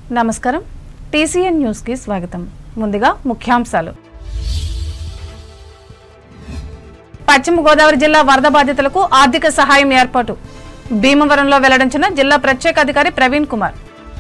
నమస్కారం టీసీఎన్ న్యూస్కి స్వాగతం ముందుగా ముఖ్యాంశాలు పశ్చిమ గోదావరి జిల్లా వరద బాధితులకు ఆర్థిక సహాయం ఏర్పాటు భీమవరంలో వెల్లడించిన జిల్లా ప్రత్యేక అధికారి ప్రవీణ్ కుమార్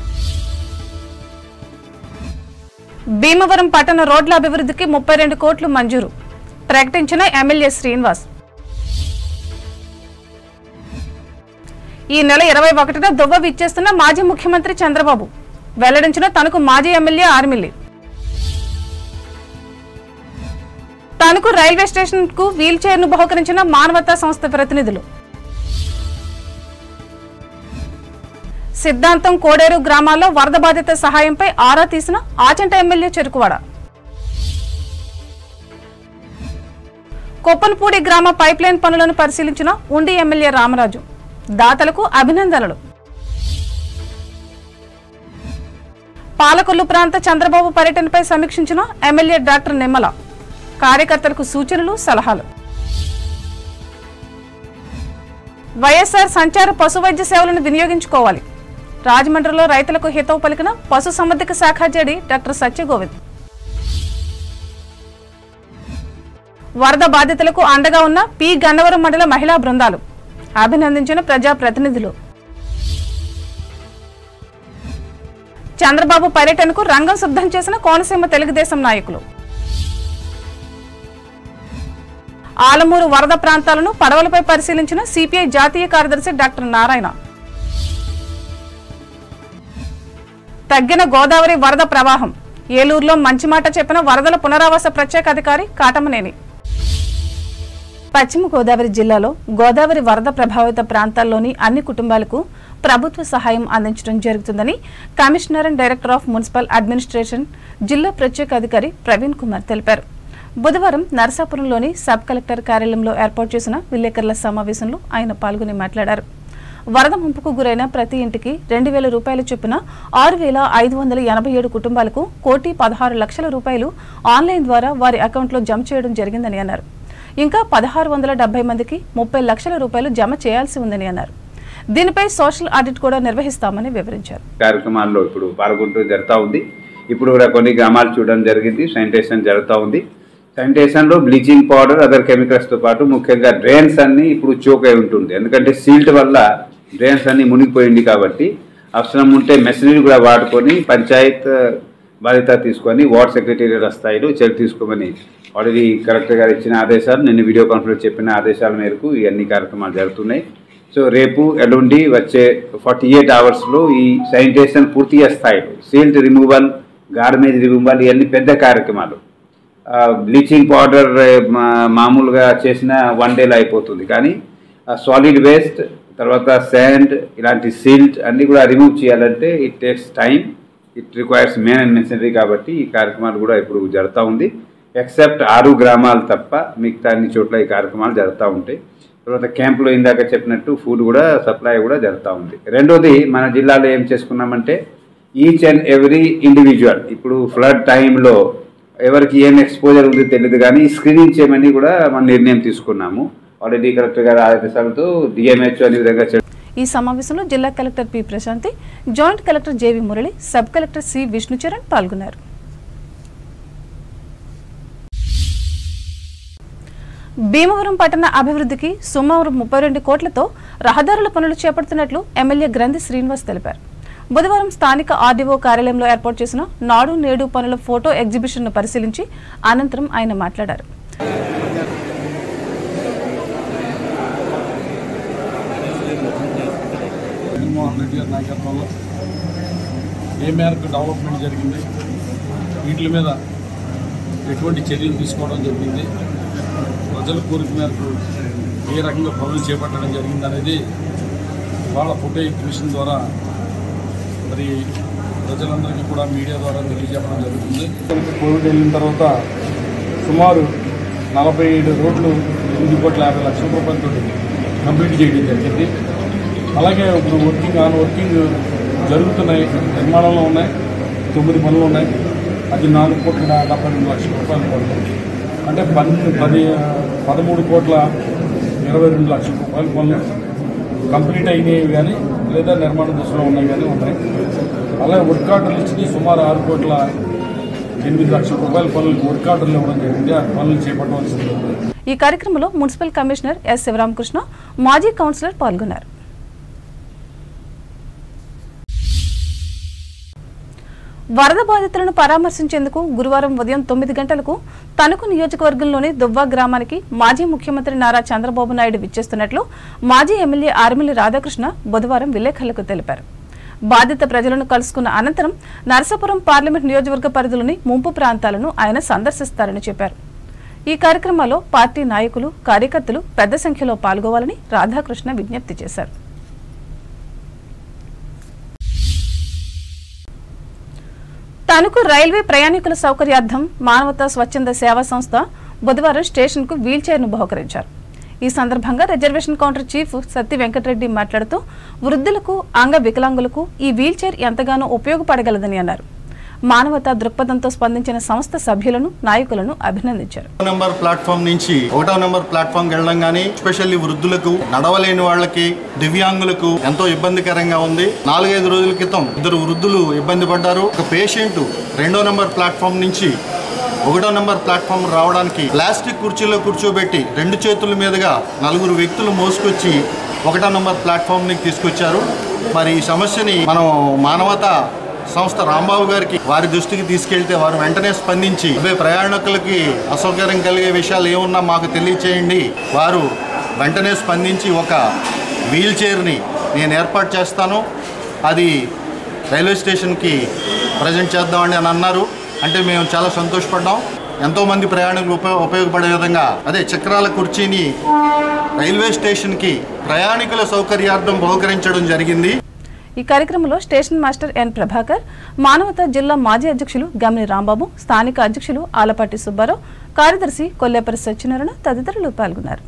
భీమవరం పట్టణ రోడ్ల అభివృద్ధికి ముప్పై రెండు కోట్లు మంజూరు ప్రకటించిన ఎమ్మెల్యే శ్రీనివాస్ ఈ నెల ఇరవై ఒకటిన దువ్వ విచ్చేస్తున్న మాజీ ముఖ్యమంత్రి చంద్రబాబు వెల్లడించిన తనకు మాజీ ఎమ్మెల్యే ఆర్మిల్లి తనకు రైల్వే స్టేషన్ కు వీల్ చైర్ ను బహుకరించిన మానవతా సంస్థ ప్రతినిధులు సిద్ధాంతం కోడేరు గ్రామాల్లో వరద బాధిత సహాయంపై ఆరా తీసిన ఆచంట ఎమ్మెల్యే చెరుకువాడ కొప్పన్పూడి గ్రామ పైప్ లైన్ పనులను పరిశీలించిన ఉండి ఎమ్మెల్యే రామరాజు దాతలకు అభినందనలు పాలకొల్లు ప్రాంత చంద్రబాబు పర్యటనపై సమీక్షించిన ఎమ్మెల్యే డాక్టర్ నిమ్మల కార్యకర్తలకు సూచనలు సలహాలు వైఎస్ఆర్ సంచార పశు వైద్య సేవలను వినియోగించుకోవాలి రాజమండ్రిలో రైతులకు హితవు పలికిన పశు సంవర్ధక శాఖ జడి డాక్టర్ సత్యగోవింద్ వరద బాధితులకు అండగా ఉన్న పి గన్నవరం మండల మహిళా బృందాలు అభినందించిన ప్రజాప్రతినిధులు చంద్రబాబు పర్యటనకు రంగం సిద్ధం చేసిన కోనసీమ తెలుగుదేశం నాయకులు ఆలమూరు వరద ప్రాంతాలను పడవలపై పరిశీలించిన సిపిఐ జాతీయ కార్యదర్శి డాక్టర్ నారాయణ తగ్గిన గోదావరి వరద ప్రవాహం ఏలూరులో మంచి మాట చెప్పిన వరదల పునరావాస ప్రత్యేక అధికారి కాటమనేని పశ్చిమ గోదావరి జిల్లాలో గోదావరి వరద ప్రభావిత ప్రాంతాల్లోని అన్ని కుటుంబాలకు ప్రభుత్వ సహాయం అందించడం జరుగుతుందని commissioner and director of municipal administration జిల్లా ప్రత్యేక అధికారి ప్రవీణ్ కుమార్ తెలిపారు బుధవారం నరసాపురంలోని సబ్ కలెక్టర్ కార్యాలయంలో ఏర్పాటు చేసిన విలేకరుల సమావేశంలో ఆయన పాల్గొని మాట్లాడారు వరద ముంపుకు గురైన ప్రతి ఇంటికి రెండు వేల రూపాయల చొప్పున ఆరు వేల ఐదు వందల ఎనభై ఏడు కుటుంబాలకు కోటి పదహారు లక్షల రూపాయలు ఆన్లైన్ ద్వారా వారి అకౌంట్లో జమ చేయడం జరిగిందని అన్నారు ఇంకా పదహారు వందల డెబ్బై మందికి ముప్పై లక్షల రూపాయలు జమ చేయాల్సి ఉందని అన్నారు దీనిపై సోషల్ ఆడిట్ కూడా నిర్వహిస్తామని వివరించారు కార్యక్రమాల్లో ఇప్పుడు పాల్గొంటూ జరుగుతూ ఉంది ఇప్పుడు కూడా కొన్ని గ్రామాలు చూడడం జరిగింది శానిటేషన్ జరుగుతూ ఉంది శానిటేషన్లో బ్లీచింగ్ పౌడర్ అదర్ కెమికల్స్తో పాటు ముఖ్యంగా డ్రైన్స్ అన్ని ఇప్పుడు చోక్ అయి ఉంటుంది ఎందుకంటే సీల్ట్ వల్ల డ్రైన్స్ అన్ని మునిగిపోయింది కాబట్టి అవసరం ఉంటే మెషినరీ కూడా వాడుకొని పంచాయత్ బాధ్యత తీసుకొని వార్డ్ సెక్రటేరియట్ స్థాయిలో చర్య తీసుకోమని ఆల్రెడీ కలెక్టర్ గారు ఇచ్చిన ఆదేశాలు నిన్న వీడియో కాన్ఫరెన్స్ చెప్పిన ఆదేశాల మేరకు ఈ అన్ని కార్యక్రమాలు జరుగుతున్నాయి సో రేపు ఎల్లుండి వచ్చే ఫార్టీ ఎయిట్ అవర్స్లో ఈ శానిటేషన్ పూర్తిగా స్థాయిలో సీల్ట్ రిమూవల్ గార్బేజ్ రిమూవల్ ఇవన్నీ పెద్ద కార్యక్రమాలు బ్లీచింగ్ పౌడర్ మామూలుగా చేసిన వన్ డేలో అయిపోతుంది కానీ సాలిడ్ వేస్ట్ తర్వాత శాండ్ ఇలాంటి సిల్ట్ అన్నీ కూడా రిమూవ్ చేయాలంటే it takes time it requires main and necessary కాబట్టి ఈ కార్యక్రమాలు కూడా ఇప్పుడు జరుగుతూ ఉంది ఎక్సెప్ట్ ఆరు గ్రామాలు తప్ప మిగతా అన్ని చోట్ల ఈ కార్యక్రమాలు జరుగుతూ ఉంటాయి తర్వాత క్యాంపులో ఇందాక చెప్పినట్టు ఫుడ్ కూడా సప్లై కూడా జరుగుతూ ఉంది రెండోది మన జిల్లాలో ఏం చేసుకున్నామంటే ఈచ్ అండ్ ఎవ్రీ ఇండివిజువల్ ఇప్పుడు ఫ్లడ్ టైంలో ఎవరికి ఏం ఎక్స్పోజర్ ఉంది తెలియదు కానీ స్క్రీనింగ్ చేయమని కూడా మనం నిర్ణయం తీసుకున్నాము ఆల్రెడీ కలెక్టర్ గారి ఆదేశాలతో డిఎంహెచ్ అనే విధంగా చెప్ ఈ సమావేశంలో జిల్లా collector P Prashanti joint collector J V Murali sub collector C Vishnucharan పాల్గొన్నారు భీమవరం పట్టణ అభివృద్ధికి సుమారు ముప్పై రెండు కోట్లతో రహదారుల పనులు చేపడుతున్నట్లు ఎమ్మెల్యే గ్రంథి శ్రీనివాస్ తెలిపారు బుధవారం స్థానిక ఆర్డీఓ కార్యాలయంలో ఏర్పాటు చేసిన నాడు నేడు పనుల ఫోటో ఎగ్జిబిషన్ను పరిశీలించి అనంతరం ఆయన మాట్లాడారు జగన్మోహన్ రెడ్డి గారి నాయకత్వంలో ఏ మేరకు డెవలప్మెంట్ జరిగింది వీటి మీద ఎటువంటి చర్యలు తీసుకోవడం జరిగింది ప్రజల కోరిక మేరకు ఏ రకంగా పనులు చేపట్టడం జరిగింది అనేది వాళ్ళ ఫోటో ఎగ్జిబిషన్ ద్వారా మరి ప్రజలందరికీ కూడా మీడియా ద్వారా తెలియజెప్పడం జరుగుతుంది కోవిడ్ వెళ్ళిన తర్వాత సుమారు నలభై ఏడు రోడ్లు ఎనిమిది కోట్ల యాభై లక్షల రూపాయలతో కంప్లీట్ చేయడం జరిగింది అలాగే ఇప్పుడు వర్కింగ్ ఆన్ వర్కింగ్ జరుగుతున్నాయి నిర్మాణంలో ఉన్నాయి తొమ్మిది పనులు ఉన్నాయి అది నాలుగు కోట్ల డెబ్బై రెండు లక్షల రూపాయలు పడుతుంది అంటే పన్నెండు పది పదమూడు కోట్ల ఇరవై రెండు లక్షల రూపాయల పనులు కంప్లీట్ అయినాయి కానీ లేదా నిర్మాణ దశలో ఉన్నాయి కానీ ఉన్నాయి అలాగే వర్క్ ఆర్డర్లు ఇచ్చి సుమారు ఆరు కోట్ల ఎనిమిది లక్షల రూపాయల పనులకు వర్క్ ఆర్డర్లు ఇవ్వడం జరిగింది ఆ పనులు చేపట్టవలసింది ఉంది ఈ కార్యక్రమంలో మున్సిపల్ కమిషనర్ ఎస్ శివరామకృష్ణ మాజీ కౌన్సిలర్ పాల్గొన్నారు వరద బాధితులను పరామర్శించేందుకు గురువారం ఉదయం తొమ్మిది గంటలకు తణుకు నియోజకవర్గంలోని దువ్వా గ్రామానికి మాజీ ముఖ్యమంత్రి నారా చంద్రబాబు నాయుడు విచ్చేస్తున్నట్లు మాజీ ఎమ్మెల్యే ఆర్మిల్లి రాధాకృష్ణ బుధవారం విలేకరులకు తెలిపారు బాధిత ప్రజలను కలుసుకున్న అనంతరం నరసాపురం పార్లమెంట్ నియోజకవర్గ పరిధిలోని ముంపు ప్రాంతాలను ఆయన సందర్శిస్తారని చెప్పారు ఈ కార్యక్రమంలో పార్టీ నాయకులు కార్యకర్తలు పెద్ద సంఖ్యలో పాల్గొవాలని రాధాకృష్ణ విజ్ఞప్తి చేశారు తణుకు రైల్వే ప్రయాణికుల సౌకర్యార్థం మానవతా స్వచ్ఛంద సేవా సంస్థ బుధవారం స్టేషన్కు వీల్ చైర్ను బహుకరించారు ఈ సందర్భంగా reservation counter chief Satti Venkatareddy మాట్లాడుతూ వృద్ధులకు అంగ వికలాంగులకు ఈ వీల్ చైర్ ఎంతగానో ఉపయోగపడగలదని అన్నారు మానవతా దృక్పథంతో స్పందించిన సంస్థ సభ్యులను నాయకులను అభినందించారు ఒకటో నెంబర్ ప్లాట్ఫామ్ నుంచి ఒకటో నెంబర్ ప్లాట్ఫామ్ వెళ్ళడం కానీ ఎస్పెషల్లీ వృద్ధులకు నడవలేని వాళ్ళకి దివ్యాంగులకు ఎంతో ఇబ్బందికరంగా ఉంది నాలుగైదు రోజుల క్రితం ఇద్దరు వృద్ధులు ఇబ్బంది పడ్డారు ఒక పేషెంట్ రెండో నెంబర్ ప్లాట్ఫామ్ నుంచి ఒకటో నెంబర్ ప్లాట్ఫామ్ రావడానికి ప్లాస్టిక్ కుర్చీలో కూర్చోబెట్టి రెండు చేతుల మీదుగా నలుగురు వ్యక్తులు మోసుకొచ్చి ఒకటో నెంబర్ ప్లాట్ఫామ్ని తీసుకొచ్చారు మరి ఈ సమస్యని మనం మానవతా సంస్థ రాంబాబు గారికి వారి దృష్టికి తీసుకెళ్తే వారు వెంటనే స్పందించి అవే ప్రయాణికులకి అసౌకర్యం కలిగే విషయాలు ఏమున్నా మాకు తెలియచేయండి వారు వెంటనే స్పందించి ఒక వీల్ చైర్ని నేను ఏర్పాటు చేస్తాను అది రైల్వే స్టేషన్కి ప్రజెంట్ చేద్దామని అని అన్నారు అంటే మేము చాలా సంతోషపడ్డాం ఎంతోమంది ప్రయాణికులు ఉపయోగ ఉపయోగపడే విధంగా అదే చక్రాల కుర్చీని రైల్వే స్టేషన్కి ప్రయాణికుల సౌకర్యార్థం బహుకరించడం జరిగింది ఈ కార్యక్రమంలో స్టేషన్ మాస్టర్ ఎన్ ప్రభాకర్ మానవతా జిల్లా మాజీ అధ్యక్షులు గమిని రాంబాబు స్థానిక అధ్యక్షులు ఆలపాటి సుబ్బారావు కార్యదర్శి కొల్లేపరి సత్యనారాయణ తదితరులు పాల్గొన్నారు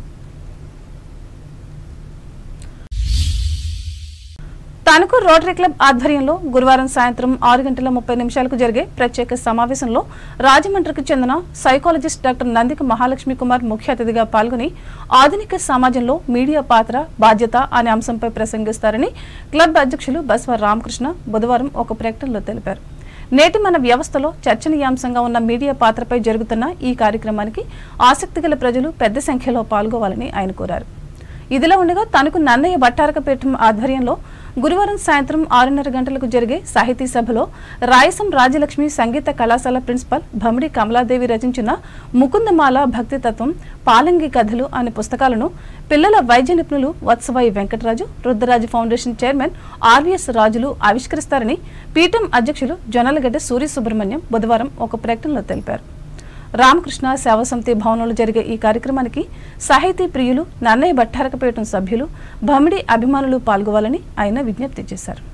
తణుకు రోటరీ క్లబ్ ఆధ్వర్యంలో గురువారం సాయంత్రం ఆరు గంటల ముప్పై నిమిషాలకు జరిగే ప్రత్యేక సమావేశంలో రాజమండ్రికి చెందిన సైకాలజిస్ట్ డాక్టర్ నందిక మహాలక్ష్మి కుమార్ ముఖ్య అతిథిగా పాల్గొని ఆధునిక సమాజంలో మీడియా పాత్ర బాధ్యత అనే అంశంపై ప్రసంగిస్తారని క్లబ్ అధ్యక్షులు బస్వ రామకృష్ణ బుధవారం ఒక ప్రకటనలో తెలిపారు నేటి మన వ్యవస్థలో చర్చనీయాంశంగా ఉన్న మీడియా పాత్రపై జరుగుతున్న ఈ కార్యక్రమానికి ఆసక్తిగల ప్రజలు పెద్ద సంఖ్యలో పాల్గొవాలని ఆయన కోరారు ఇదిలా ఉండగా తనకు నన్నయ్య భట్టారకపీఠం ఆధ్వర్యంలో గురువారం సాయంత్రం ఆరున్నర గంటలకు జరిగే సాహితీ సభలో రాయసం రాజలక్ష్మి సంగీత కళాశాల ప్రిన్సిపల్ భమిడి కమలాదేవి రచించిన ముకుందమాల భక్తి తత్వం పాలంగి కథలు అనే పుస్తకాలను పిల్లల వైద్య నిపుణులు Vatsavayi Venkataraju Rudraraju foundation chairman RVS రాజులు ఆవిష్కరిస్తారని పీఠం అధ్యక్షులు జొన్నలగడ్డ సూర్య సుబ్రహ్మణ్యం బుధవారం ఒక ప్రకటనలో తెలిపారు రామకృష్ణ సేవా సమితి భవనంలో జరిగే ఈ కార్యక్రమానికి సాహితీ ప్రియులు నన్నయ్య భట్టారకపేటం సభ్యులు భమిడి అభిమానులు పాల్గొవాలని ఆయన విజ్ఞప్తి చేశారు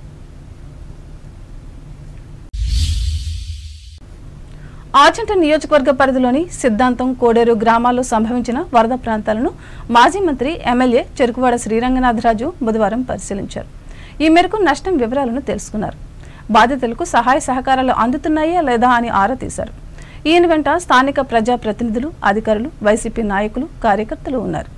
ఆచంట నియోజకవర్గ పరిధిలోని సిద్ధాంతం కోడేరు గ్రామాల్లో సంభవించిన వరద ప్రాంతాలను మాజీ మంత్రి ఎమ్మెల్యే చెరుకువాడ శ్రీరంగనాథరాజు బుధవారం పరిశీలించారు ఈ మేరకు నష్టం వివరాలను తెలుసుకున్నారు బాధితులకు సహాయ సహకారాలు అందుతున్నాయా లేదా అని ఆరా తీశారు ఈయన వెంట స్థానిక ప్రజా ప్రతినిధులు అధికారులు వైసీపీ నాయకులు కార్యకర్తలు ఉన్నారు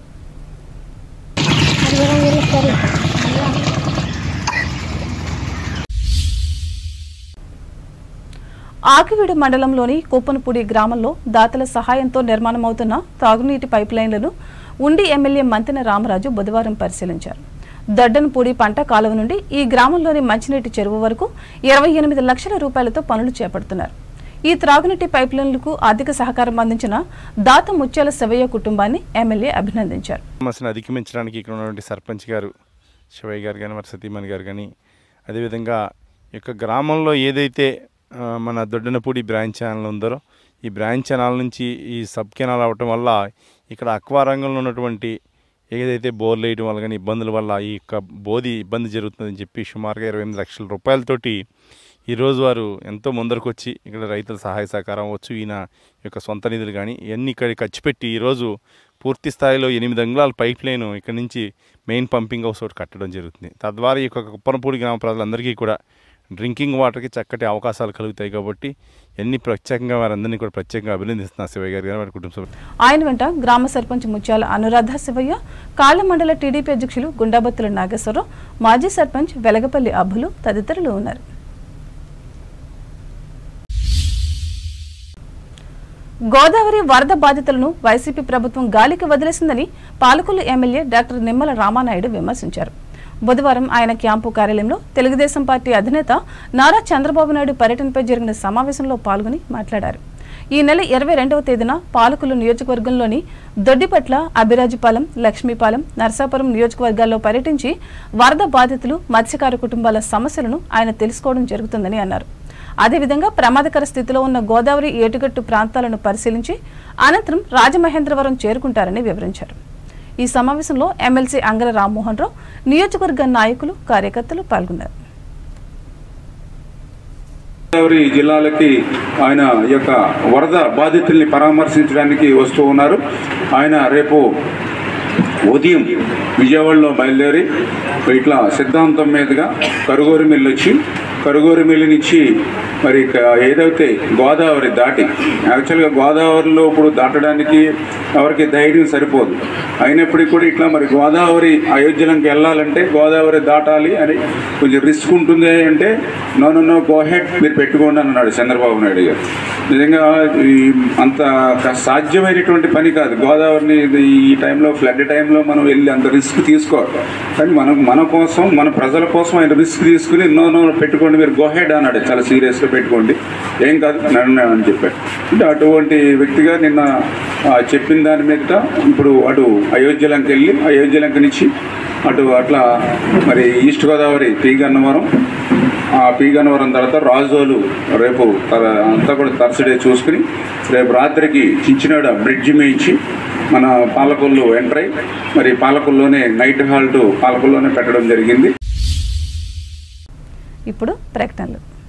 ఆకివీడు మండలంలోని కూపనపూడి గ్రామంలో దాతల సహాయంతో నిర్మాణమవుతున్న తాగునీటి పైప్ లైన్లను ఉండి ఎమ్మెల్యే మంతెన రామరాజు బుధవారం పరిశీలించారు దడ్డనపూడి పంట కాలువ నుండి ఈ గ్రామంలోని మంచినీటి చెరువు వరకు ఇరవై ఎనిమిది లక్షల రూపాయలతో పనులు చేపడుతున్నారు ఈ త్రాగునీటి పైప్ లైన్లకు ఆర్థిక సహకారం అందించిన దాత ముత్యాల శివయ్య కుటుంబాన్ని ఎమ్మెల్యే అభినందించారు సమస్యను అధిగమించడానికి ఇక్కడ ఉన్నటువంటి సర్పంచ్ గారు శివయ్య గారు కానీ మరి సతీమణి గారు కానీ అదేవిధంగా ఈ యొక్క గ్రామంలో ఏదైతే ఆ, మన దొడ్డనపూడి బ్రాంచ్ ఛానల్ ఉందో ఈ బ్రాంచ్ ఛానల్ నుంచి ఈ సబ్ కెనాల్ అవ్వటం వల్ల ఇక్కడ అక్వా రంగంలో ఉన్నటువంటి ఏదైతే బోర్లు వేయడం వల్ల కానీ ఇబ్బందుల వల్ల ఈ యొక్క బోధి ఇబ్బంది జరుగుతుందని చెప్పి సుమారుగా ఇరవై ఎనిమిది లక్షల రూపాయలతోటి ఈరోజు వారు ఎంతో ముందరకు వచ్చి ఇక్కడ రైతుల సహాయ సహకారం అవ్వచ్చు ఈయన యొక్క సొంత నిధులు కానీ ఇవన్నీ ఇక్కడ ఖర్చు పెట్టి ఈరోజు పూర్తి స్థాయిలో ఎనిమిది అంగుళాల పైప్ లైన్ ఇక్కడ నుంచి మెయిన్ పంపింగ్ హౌస్ ఒకటి కట్టడం జరుగుతుంది తద్వారా ఈ యొక్క కుప్పనపూడి గ్రామ ప్రజలందరికీ కూడా డ్రింకింగ్ వాటర్కి చక్కటి అవకాశాలు కలుగుతాయి కాబట్టి ఎన్ని ప్రత్యేకంగా వారందరినీ కూడా ప్రత్యేకంగా అభినందిస్తున్నారు శివయ్య గారు కానీ వారి కుటుంబ సభ్యులు ఆయన వెంట గ్రామ సర్పంచ్ ముత్యాల అనురాధ శివయ్య కాళ్ళ మండల టీడీపీ అధ్యక్షులు గుండాబత్తుల నాగేశ్వరరావు మాజీ సర్పంచ్ వెలగపల్లి అబ్బులు తదితరులు ఉన్నారు గోదావరి వరద బాధితులను వైసీపీ ప్రభుత్వం గాలికి వదిలేసిందని పాలకొల్లు ఎమ్మెల్యే డాక్టర్ నిమ్మల రామానాయుడు విమర్శించారు బుధవారం ఆయన క్యాంపు కార్యాలయంలో తెలుగుదేశం పార్టీ అధినేత నారా చంద్రబాబు నాయుడు పర్యటనపై జరిగిన సమావేశంలో పాల్గొని మాట్లాడారు ఈ నెల ఇరవై రెండవ తేదీన పాలకులు నియోజకవర్గంలోని దొడ్డిపట్ల అభిరాజుపాలెం లక్ష్మీపాలెం నర్సాపురం నియోజకవర్గాల్లో పర్యటించి వరద బాధితులు మత్స్యకార కుటుంబాల సమస్యలను ఆయన తెలుసుకోవడం జరుగుతుందని అన్నారు అదేవిధంగా ప్రమాదకర స్థితిలో ఉన్న గోదావరి ఏటుగట్టు ప్రాంతాలను పరిశీలించి అనంతరం రాజమహేంద్రవరం చేరుకుంటారని వివరించారు ఈ సమావేశంలో ఎమ్మెల్సీ అంగల రామ్మోహన్ రావు నియోజకవర్గ నాయకులు కార్యకర్తలు పాల్గొన్నారు గోదావరి జిల్లాలకి ఆయన ఈ యొక్క వరద బాధితుల్ని పరామర్శించడానికి వస్తూ ఉన్నారు ఆయన రేపు ఉదయం విజయవాడలో బయలుదేరి ఇట్లా సిద్ధాంతం మీదుగా కరుగూరి మిల్లు వచ్చి కరుగూరి మిల్లు నుంచి మరి ఇక ఏదైతే గోదావరి దాటి యాక్చువల్గా గోదావరిలో ఇప్పుడు దాటడానికి ఎవరికి ధైర్యం సరిపోదు అయినప్పటికీ కూడా ఇట్లా మరి గోదావరి అయోధ్యలంకి వెళ్ళాలంటే గోదావరి దాటాలి అని కొంచెం రిస్క్ ఉంటుంది అంటే no no no go head మీరు పెట్టుకోండి అని అన్నాడు చంద్రబాబు నాయుడు గారు నిజంగా ఈ అంత క- సాధ్యమైనటువంటి పని కాదు గోదావరిని ఇది ఈ టైంలో ఫ్లడ్ టైంలో మనం వెళ్ళి అంత రిస్క్ తీసుకోవాలి కానీ మనం మన కోసం మన ప్రజల కోసం ఆయన రిస్క్ తీసుకుని నో నో పెట్టుకోండి మీరు గో హెడ్ అన్నాడు చాలా సీరియస్గా పెట్టుకోండి ఏం కాదు నన్ను అని చెప్పాడు అంటే అటువంటి వ్యక్తిగా నిన్న ఆ, చెప్పిన దాని మీదట ఇప్పుడు అటు అయోధ్యలంకి వెళ్ళి అయోధ్యలంక నుంచి అటు అట్లా మరి ఈస్ట్ గోదావరి తీగన్నవరం ఆ పీగన్నవరం తర్వాత రాజోలు రేపు తర అంతా కూడా థర్స్డే చూసుకుని రేపు రాత్రికి చించినాడ బ్రిడ్జ్ మేయించి మన పాలకొల్లు ఎంటర్ అయ్యి మరి పాలకొల్లోనే నైట్ హాల్ట్ పాలకొల్లోనే పెట్టడం జరిగింది ఇప్పుడు ప్రకటనలు